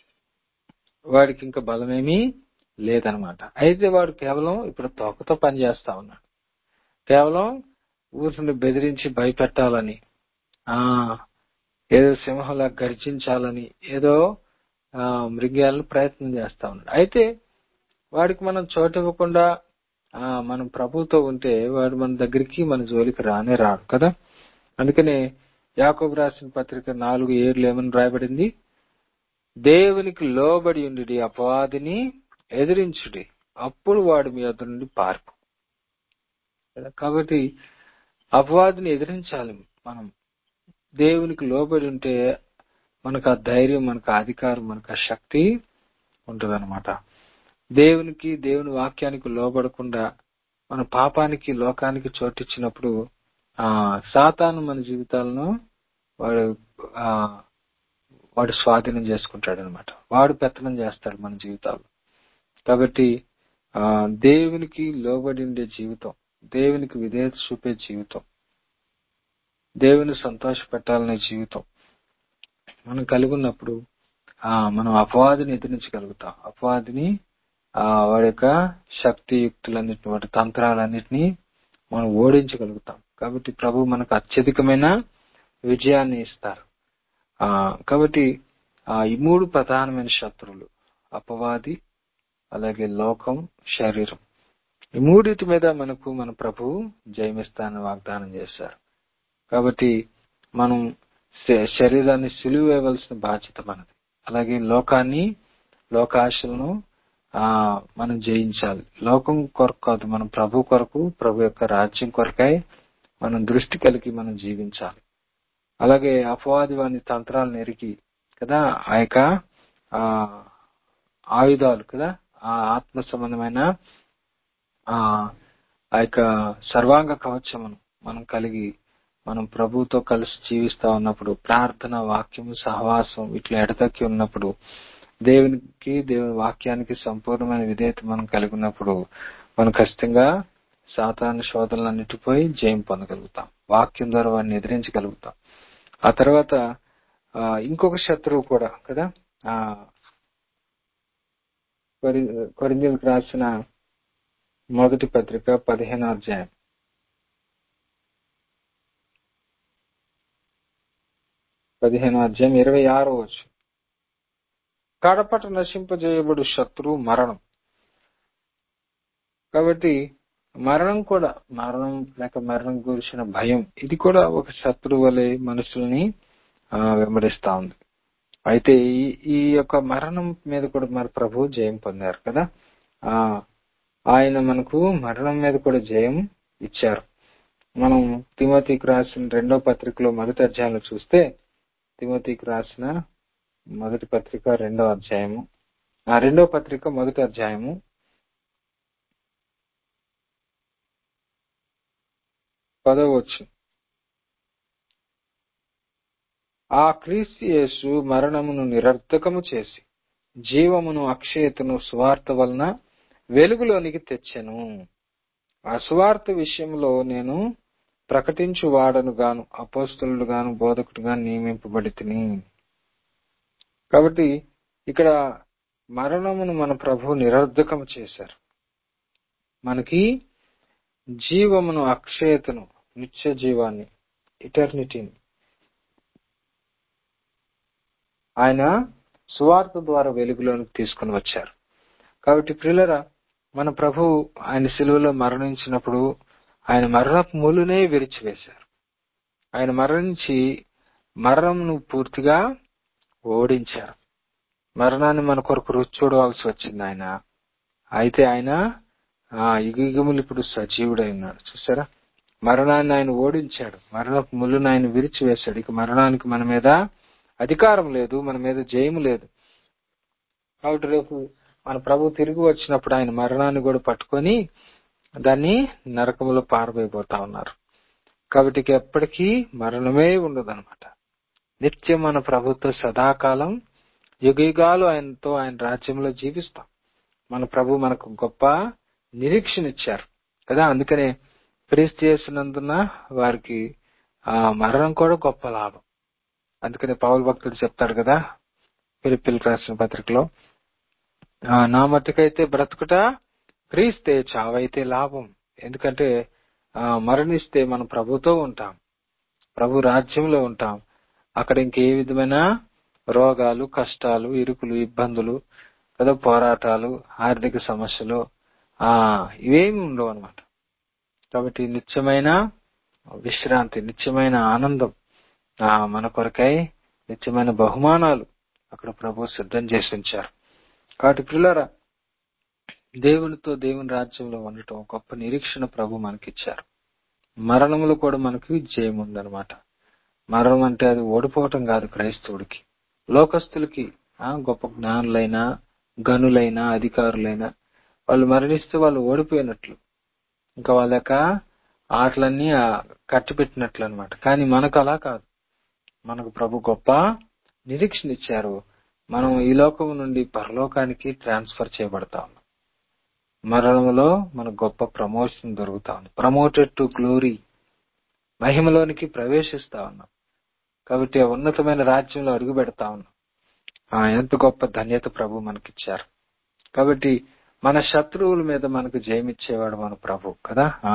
వాడికి ఇంకా బలమేమీ లేదనమాట అయితే వాడు కేవలం ఇప్పుడు తోకతో పనిచేస్తా ఉన్నాడు కేవలం ఊరిని బెదిరించి భయపెట్టాలని ఆ ఏదో సింహంలా గర్జించాలని ఏదో ఆ మృగాలను ప్రయత్నం చేస్తా ఉన్నాడు అయితే వాడికి మనం చోటు ఇవ్వకుండా ఆ మనం ప్రభుతో ఉంటే వాడు మన దగ్గరికి మన జోలికి రానే రాడు కదా అందుకనే యాకోబు రాసిన పత్రిక నాలుగు ఏర్లు ఏమని రాయబడింది దేవునికి లోబడి ఉండి అపవాదిని ఎదిరించుడి అప్పుడు వాడు మీ వద్ద నుండి పార్పు కదా? కాబట్టి అపవాదిని ఎదిరించాలి మనం దేవునికి లోబడి ఉంటే మనకు ఆ ధైర్యం మనకు ఆ అధికారం మనకు ఆ శక్తి ఉంటదన్నమాట దేవునికి దేవుని వాక్యానికి లోబడకుండా మన పాపానికి లోకానికి చోటిచ్చినప్పుడు ఆ సాతాను మన జీవితాలను వాడు ఆ వాడు స్వాధీనం చేసుకుంటాడు అనమాట వాడు పెత్తనం చేస్తాడు మన జీవితాలు కాబట్టి ఆ దేవునికి లోబడి ఉండే జీవితం దేవునికి విధేయత చూపే జీవితం దేవుని సంతోష పెట్టాలనే జీవితం మనం కలిగి ఉన్నప్పుడు ఆ మనం అపవాదిని ఎదిరించగలుగుతాం అపవాదిని ఆ వాడి యొక్క శక్తియుక్తులన్నిటిని వాటి తంత్రాలన్నిటినీ మనం ఓడించగలుగుతాం కాబట్టి ప్రభు మనకు అత్యధికమైన విజయాన్ని ఇస్తారు ఆ కాబట్టి ఆ ఈ మూడు ప్రధానమైన శత్రువులు అపవాది అలాగే లోకం శరీరం ఈ మూడింటి మీద మనకు మన ప్రభువు జయమిస్తానని వాగ్దానం చేశారు కాబట్టి మనం శ- శరీరాన్ని సిలువ వేయవలసిన బాధ్యత మనది అలాగే లోకాన్ని లోకాశలను ఆ మనం జయించాలి లోకం కొరకు కాదు మనం ప్రభు కొరకు ప్రభు యొక్క రాజ్యం కొరకై మనం దృష్టి కలిగి మనం జీవించాలి అలాగే అపవాది వాని తంత్రాలను ఎరిగి కదా ఆ యొక్క ఆ ఆయుధాలు కదా ఆ ఆత్మ సంబంధమైన ఆ ఆ యొక్క సర్వాంగ కవచమును మనం కలిగి మనం ప్రభుతో కలిసి జీవిస్తా ఉన్నప్పుడు ప్రార్థన వాక్యము సహవాసం ఇట్లా ఎడతక్కి ఉన్నప్పుడు దేవునికి దేవుని వాక్యానికి సంపూర్ణమైన విధేయత మనం కలిగి ఉన్నప్పుడు మనం ఖచ్చితంగా సాతాను శోధనలన్నిటిపోయి జయం పొందగలుగుతాం వాక్యం ద్వారా వాడిని ఎదిరించగలుగుతాం ఆ తర్వాత ఆ, ఇంకొక శత్రువు కూడా కదా ఆ కొరి- కొరింథీయులకు రాసిన మొదటి పత్రిక పదిహేను అధ్యాయం పదిహేను అధ్యాయం ఇరవై ఆరో వచ్చు కడపట నశింపజేయబడు శత్రువు మరణం కాబట్టి మరణం కూడా మరణం లేక మరణం గురించిన భయం ఇది కూడా ఒక శత్రువు వలె మనుషుల్ని ఆ, వెంబడిస్తా ఉంది అయితే ఈ ఈ యొక్క మరణం మీద కూడా మరి ప్రభు జయం పొందారు కదా ఆ ఆయన మనకు మరణం మీద కూడా జయం ఇచ్చారు మనం తిమోతికి రాసిన రెండో పత్రికలో మొదటి అధ్యాయంలో చూస్తే తిమోతికి రాసిన మొదటి పత్రిక రెండో అధ్యాయము ఆ రెండో పత్రిక మొదటి అధ్యాయము పదవచ్చు ఆ క్రీస్తు యేసు మరణమును నిరర్ధకము చేసి జీవమును అక్షయతను సువార్త వలన వెలుగులోనికి తెచ్చెను ఆ సువార్త విషయంలో నేను ప్రకటించు వాడను గాను అపోస్తులు గాను బోధకుడు గాను నియమింపబడి కాబట్టి ఇక్కడ మరణమును మన ప్రభు నిరర్ధకం చేశారు మనకి జీవమును అక్షయతను నిత్య జీవాన్ని ఇటర్నిటీని ఆయన సువార్త ద్వారా వెలుగులోనికి తీసుకుని వచ్చారు కాబట్టి ప్రియులరా మన ప్రభు ఆయన సిలువలో మరణించినప్పుడు ఆయన మరణపు మూలునే విరిచివేశారు ఆయన మరణించి మరణంను పూర్తిగా ఓడించారు మరణాన్ని మన కొరకు రుచి చూడవలసి వచ్చింది ఆయన అయితే ఆయన ఆ యుగములు ఇప్పుడు సజీవుడై ఉన్నాడు చూసారా మరణాన్ని ఆయన ఓడించాడు మరణపు ముళ్ళును ఆయన విరిచివేశాడు ఇక మరణానికి మన మీద అధికారం లేదు మన మీద జయము లేదు కాబట్టి రేపు మన ప్రభు తిరిగి వచ్చినప్పుడు ఆయన మరణాన్ని కూడా పట్టుకొని దాన్ని నరకములో పారబోయిపోతా ఉన్నారు కాబట్టి ఇక ఎప్పటికీ మరణమే ఉండదన్నమాట నిత్యం మన ప్రభుత్వ సదాకాలం యుగయుగాలు ఆయనతో ఆయన రాజ్యంలో జీవిస్తాం మన ప్రభు మనకు గొప్ప నిరీక్షణ ఇచ్చారు కదా అందుకనే క్రీస్తు చేసినందున వారికి ఆ మరణం కూడా గొప్ప లాభం అందుకనే పౌరు భక్తుడు చెప్తాడు కదా పిలిపిల్ రాసిన పత్రికలో ఆ, నా మట్టుకైతే బ్రతుకుట క్రీస్తే చావైతే లాభం ఎందుకంటే ఆ, మరణిస్తే మనం ప్రభుతో ఉంటాం ప్రభు రాజ్యంలో ఉంటాం అక్కడ ఇంకే విధమైన రోగాలు కష్టాలు ఇరుకులు ఇబ్బందులు కదా పోరాటాలు ఆర్థిక సమస్యలు ఆ ఇవేమి ఉండవు అనమాట కాబట్టి నిత్యమైన విశ్రాంతి నిత్యమైన ఆనందం ఆ మన కొరకై నిత్యమైన బహుమానాలు అక్కడ ప్రభు సిద్ధం చేసి ఉంచారు కాబట్టి పిల్లరా దేవునితో దేవుని రాజ్యంలో ఉండటం గొప్ప నిరీక్షణ ప్రభు మనకిచ్చారు మరణంలో కూడా మనకి జయం ఉందన్నమాట మరణం అంటే అది ఓడిపోవటం కాదు క్రైస్తవుడికి లోకస్తులకి ఆ గొప్ప జ్ఞానులైనా గనులైనా అధికారులైనా వాళ్ళు మరణిస్తే వాళ్ళు ఓడిపోయినట్లు ఇంకా వాళ్ళ యొక్క ఆటలన్నీ ఆ కట్టిపెట్టినట్లు అనమాట కానీ మనకు అలా కాదు మనకు ప్రభు గొప్ప నిరీక్షణ ఇచ్చారు మనం ఈ లోకం నుండి పరలోకానికి ట్రాన్స్ఫర్ చేయబడతా ఉన్నాం మరణంలో మనకు గొప్ప ప్రమోషన్ దొరుకుతా ఉంది ప్రమోటెడ్ టు గ్లోరీ మహిమలోనికి ప్రవేశిస్తా ఉన్నాం కాబట్టి ఆ ఉన్నతమైన రాజ్యంలో అడుగు పెడతా ఉన్నాం ఆ ఎంత గొప్ప ధన్యత ప్రభు మనకిచ్చారు కాబట్టి మన శత్రువుల మీద మనకు జయమిచ్చేవాడు మన ప్రభు కదా ఆ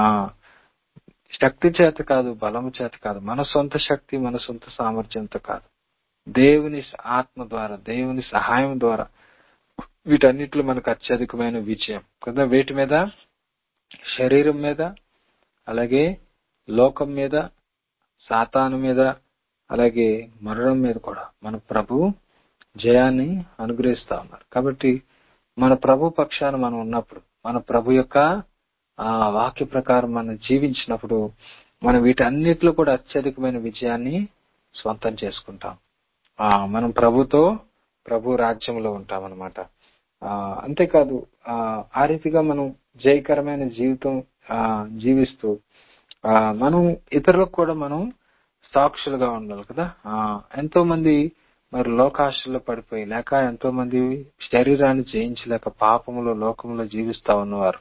శక్తి చేత కాదు బలము చేత కాదు మన సొంత శక్తి మన సొంత సామర్థ్యంతో కాదు దేవుని ఆత్మ ద్వారా దేవుని సహాయం ద్వారా వీటన్నిటిలో మనకు అత్యధికమైన విజయం కదా వీటి మీద శరీరం మీద అలాగే లోకం మీద సాతాను మీద అలాగే మరణం మీద కూడా మన ప్రభు జయాన్ని అనుగ్రహిస్తా ఉన్నారు కాబట్టి మన ప్రభు పక్షాన మనం ఉన్నప్పుడు మన ప్రభు యొక్క ఆ వాక్య ప్రకారం మనం జీవించినప్పుడు మనం వీటన్నిటిలో కూడా అత్యధికమైన విజయాన్ని స్వంతం చేసుకుంటాం ఆ మనం ప్రభుతో ప్రభు రాజ్యంలో ఉంటాం అనమాట అంతేకాదు ఆ ఆ రీతిగా మనం జయకరమైన జీవితం ఆ జీవిస్తూ ఆ మనం ఇతరులకు కూడా మనం సాక్షులుగా ఉండాలి కదా ఆ ఎంతో మంది మరి లోకాశల్లో పడిపోయి లేక ఎంతో మంది శరీరాన్ని జయించలేక పాపములో లోకంలో జీవిస్తా ఉన్నవారు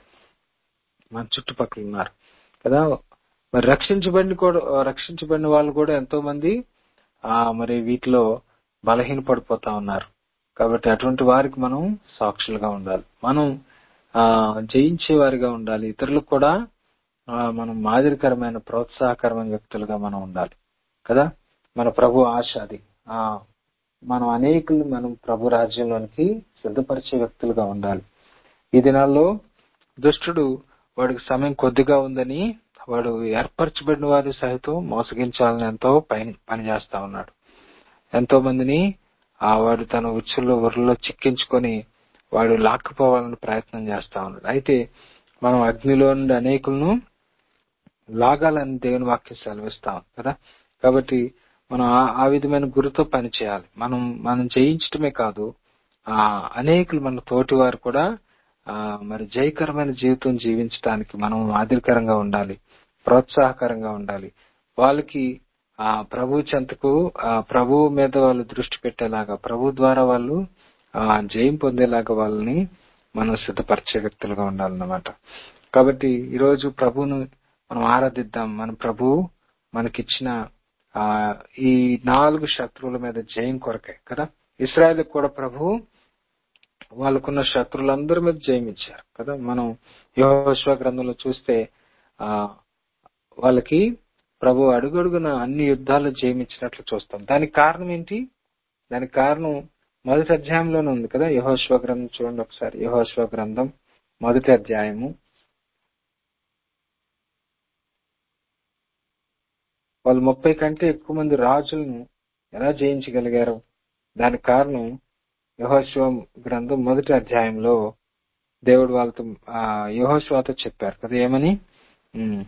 మన చుట్టుపక్కల ఉన్నారు కదా మరి రక్షించబడిన కూడా రక్షించబడిన వాళ్ళు కూడా ఎంతో మంది ఆ మరి వీటిలో బలహీన పడిపోతా ఉన్నారు కాబట్టి అటువంటి వారికి మనం సాక్షులుగా ఉండాలి మనం ఆ జయించే వారిగా ఉండాలి ఇతరులకు కూడా ఆ మనం మాదిరికరమైన ప్రోత్సాహకరమైన వ్యక్తులుగా మనం ఉండాలి కదా మన ప్రభు ఆశ అది ఆ మనం అనేకులు మనం ప్రభు రాజ్యంలోనికి సిద్ధపరిచే వ్యక్తులుగా ఉండాలి ఈ దినాల్లో దుష్టుడు వాడికి సమయం కొద్దిగా ఉందని వాడు ఏర్పరచబడిన వారి సహితం మోసగించాలని ఎంతో పని పనిచేస్తా ఉన్నాడు ఎంతో మందిని ఆ వాడు తన ఉచ్చుల్లో ఉర్రలో చిక్కించుకొని వాడు లాక్కుపోవాలని ప్రయత్నం చేస్తా ఉన్నాడు అయితే మనం అగ్నిలో నుండి అనేకులను లాగాలని దేవుని వాక్యం సెలవిస్తాం కదా కాబట్టి మనం ఆ విధమైన గురితో పని చేయాలి మనం మనం జయించటమే కాదు ఆ అనేకులు మన తోటి వారు కూడా ఆ మరి జయకరమైన జీవితం జీవించడానికి మనం మాదిరికరంగా ఉండాలి ప్రోత్సాహకరంగా ఉండాలి వాళ్ళకి ఆ ప్రభు చెంతకు ఆ ప్రభు మీద వాళ్ళు దృష్టి పెట్టేలాగా ప్రభు ద్వారా వాళ్ళు ఆ జయం పొందేలాగా వాళ్ళని మనం సిద్ధపరిచే వ్యక్తులుగా ఉండాలన్నమాట కాబట్టి ఈరోజు ప్రభును మనం ఆరాధిద్దాం మన ప్రభు మనకిచ్చిన ఆ ఈ నాలుగు శత్రువుల మీద జయం కొరకే కదా ఇస్రాయల్ కూడా ప్రభు వాళ్ళకున్న శత్రువులందరి మీద జయం ఇచ్చారు కదా మనం యోశ్వ గ్రంథంలో చూస్తే ఆ వాళ్ళకి ప్రభు అడుగడుగున అన్ని యుద్ధాలు జయమించినట్లు చూస్తాం దానికి కారణం ఏంటి దానికి కారణం మొదటి అధ్యాయంలోనే ఉంది కదా యహోశ్వ గ్రంథం చూడండి ఒకసారి యహోశ్వ గ్రంథం మొదటి అధ్యాయము వాళ్ళు ముప్పై కంటే ఎక్కువ మంది రాజులను ఎలా జయించగలిగారు దానికి కారణం యహోశ్వ గ్రంథం మొదటి అధ్యాయంలో దేవుడు వాళ్ళతో ఆ యహోశ్వాతో చెప్పారు కదా ఏమని ఉమ్.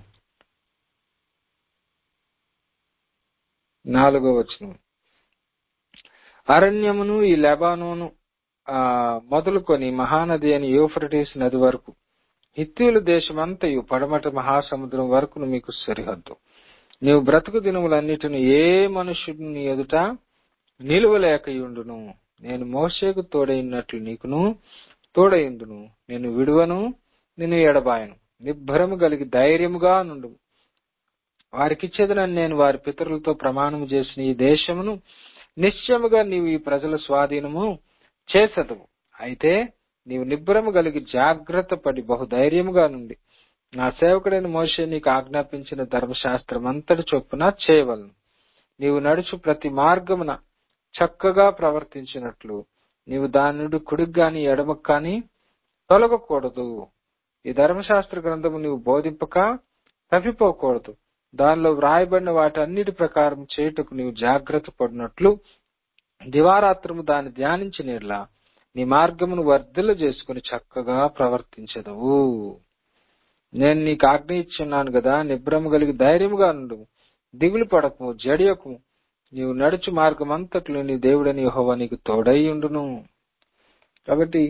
నాలుగో వచనం అరణ్యమును ఈ లెబానోను ఆ మొదలుకొని మహానది అని యూఫ్రటీస్ నది వరకు హిత్తీయుల దేశమంతయు పడమట మహాసముద్రం వరకును మీకు సరిహద్దు నీవు బ్రతుకు దినములన్నిటిని ఏ మనుష్యుడు నీ ఎదుట నిలువలేకయుండును నేను మోషేకు తోడైనట్లు నీకును తోడైందును నేను విడువను నిన్ను ఎడబాయను నిబ్బరము కలిగి ధైర్యముగా నుండు వారికిచ్చేదనని నేను వారి పితరులతో ప్రమాణము చేసిన ఈ దేశమును నిశ్చయముగా నీవు ఈ ప్రజల స్వాధీనము చేసదువు అయితే నీవు నిబ్బరము కలిగి జాగ్రత్త పడి బహుధైర్యముగా నుండి నా సేవకుడైన మోషే నీకు ఆజ్ఞాపించిన ధర్మశాస్త్రం అంతటి చొప్పున చేయవలను నీవు నడుచు ప్రతి మార్గమున చక్కగా ప్రవర్తించినట్లు నీవు దాని నుండి కుడికి గాని ఎడమకు కాని తొలగకూడదు ఈ ధర్మశాస్త్ర గ్రంథము నీవు బోధింపక తప్పిపోకూడదు దానిలో వ్రాయబడిన వాటన్నిటి ప్రకారం చేయుటకు నీవు జాగ్రత్త పడినట్లు దివారాత్రము దాన్ని ధ్యానించి నీళ్ళ నీ మార్గమును వర్ధిల్ల చేసుకుని చక్కగా ప్రవర్తించదవు నేను నీకు ఆజ్ఞ ఇచ్చున్నాను కదా నిబ్రము కలిగి ధైర్యముగా నుండు దిగులు పడకము జడియకు నీవు నడుచు మార్గం అంతట్లో నీ దేవుడని యహోవా నీకు తోడై ఉండును కాబట్టి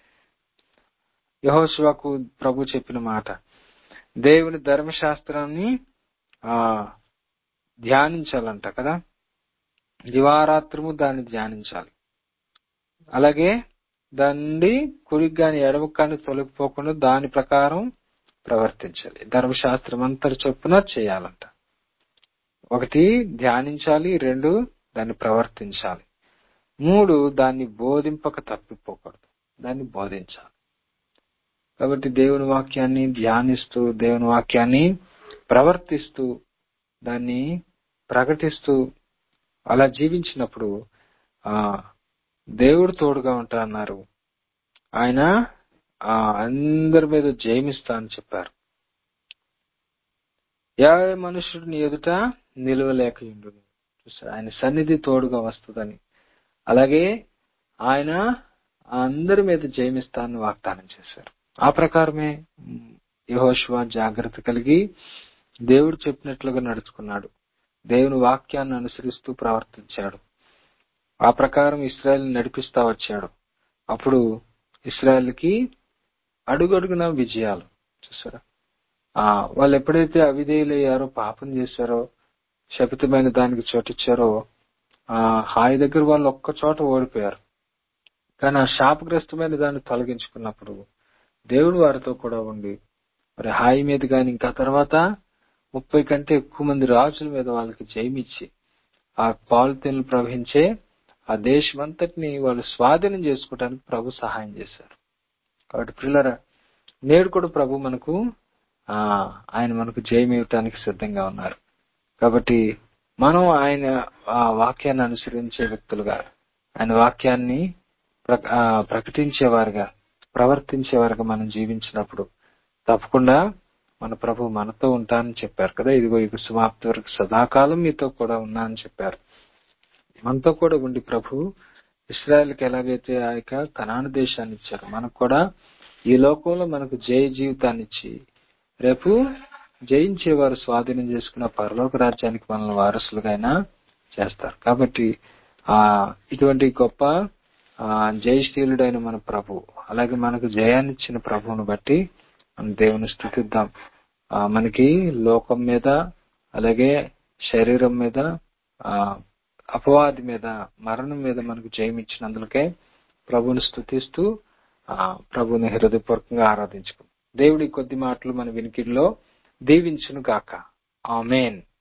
యహోశివకు ప్రభు చెప్పిన మాట దేవుని ధర్మశాస్త్రాన్ని ఆ ధ్యానించాలంట కదా దివారాత్రము దాన్ని ధ్యానించాలి అలాగే దాని నుండి కుడికి గాని ఎడమకు కానీ తొలగిపోకుండా దాని ప్రకారం ప్రవర్తించాలి ధర్మశాస్త్రం అంతటి చొప్పున చేయాలంట ఒకటి ధ్యానించాలి రెండు దాన్ని ప్రవర్తించాలి మూడు దాన్ని బోధింపక తప్పిపోకూడదు దాన్ని బోధించాలి కాబట్టి దేవుని వాక్యాన్ని ధ్యానిస్తూ దేవుని వాక్యాన్ని ప్రవర్తిస్తూ దాన్ని ప్రకటిస్తూ అలా జీవించినప్పుడు ఆ దేవుడు తోడుగా ఉంటా అన్నారు ఆయన ఆ అందరి మీద జయమిస్తా అని చెప్పారు ఏ మనుషుడు నీ ఎదుట నిలవలేకయుండు చూసారు ఆయన సన్నిధి తోడుగా వస్తుందని అలాగే ఆయన అందరి మీద జయమిస్తానని వాగ్దానం చేశారు ఆ ప్రకారమే యహోశివ జాగ్రత్త కలిగి దేవుడు చెప్పినట్లుగా నడుచుకున్నాడు దేవుని వాక్యాన్ని అనుసరిస్తూ ప్రవర్తించాడు ఆ ప్రకారం ఇస్రాయల్ నడిపిస్తా వచ్చాడు అప్పుడు ఇస్రాయల్కి అడుగడుగున విజయాలు చూసారా ఆ వాళ్ళు ఎప్పుడైతే అవిధేయులయ్యారో పాపం చేశారో శపితమైన దానికి చోటిచ్చారో ఆ హాయి దగ్గర వాళ్ళు ఒక్క చోట ఓడిపోయారు కానీ ఆ శాపగ్రస్తమైన దాన్ని తొలగించుకున్నప్పుడు దేవుడు వారితో కూడా ఉండి మరి హాయి మీద కానీ ఇంకా తర్వాత ముప్పై కంటే ఎక్కువ మంది రాజుల మీద వాళ్ళకి జయమిచ్చి ఆ పాలుతీన్లు ప్రవహించే ఆ దేశం అంతటిని వాళ్ళు స్వాధీనం చేసుకోవడానికి ప్రభు సహాయం చేశారు కాబట్టి పిల్లరా నేడు కూడా ప్రభు మనకు ఆ ఆయన మనకు జయం ఇవ్వటానికి సిద్ధంగా ఉన్నారు కాబట్టి మనం ఆయన ఆ వాక్యాన్ని అనుసరించే వ్యక్తులుగా ఆయన వాక్యాన్ని ప్రకటించేవారుగా ప్రవర్తించేవారుగా మనం జీవించినప్పుడు తప్పకుండా మన ప్రభు మనతో ఉంటానని చెప్పారు కదా ఇదిగో ఇక సమాప్తి వరకు సదాకాలం మీతో కూడా ఉన్నా అని చెప్పారు మనతో కూడా ఉండి ప్రభు ఇస్రాయల్కి ఎలాగైతే ఆ యొక్క కనాన దేశాన్ని ఇచ్చారు మనకు కూడా ఈ లోకంలో మనకు జయ జీవితాన్ని ఇచ్చి రేపు జయించేవారు స్వాధీనం చేసుకున్న పరలోక రాజ్యానికి మనల్ని వారసులుగా అయినా చేస్తారు కాబట్టి ఆ ఇటువంటి గొప్ప ఆ జయశీలుడైన మన ప్రభు అలాగే మనకు జయాన్ని ఇచ్చిన ప్రభువును బట్టి మనం దేవుని స్థుతిద్దాం ఆ మనకి లోకం మీద అలాగే శరీరం మీద ఆ అపవాది మీద మరణం మీద మనకు జయమిచ్చినందుకే ప్రభుని స్థుతిస్తూ ఆ ప్రభుని హృదయపూర్వకంగా ఆరాధించుకుందాం దేవుడి కొద్ది మాటలు మన వినికిడిలో దీవించును గాక ఆమెన్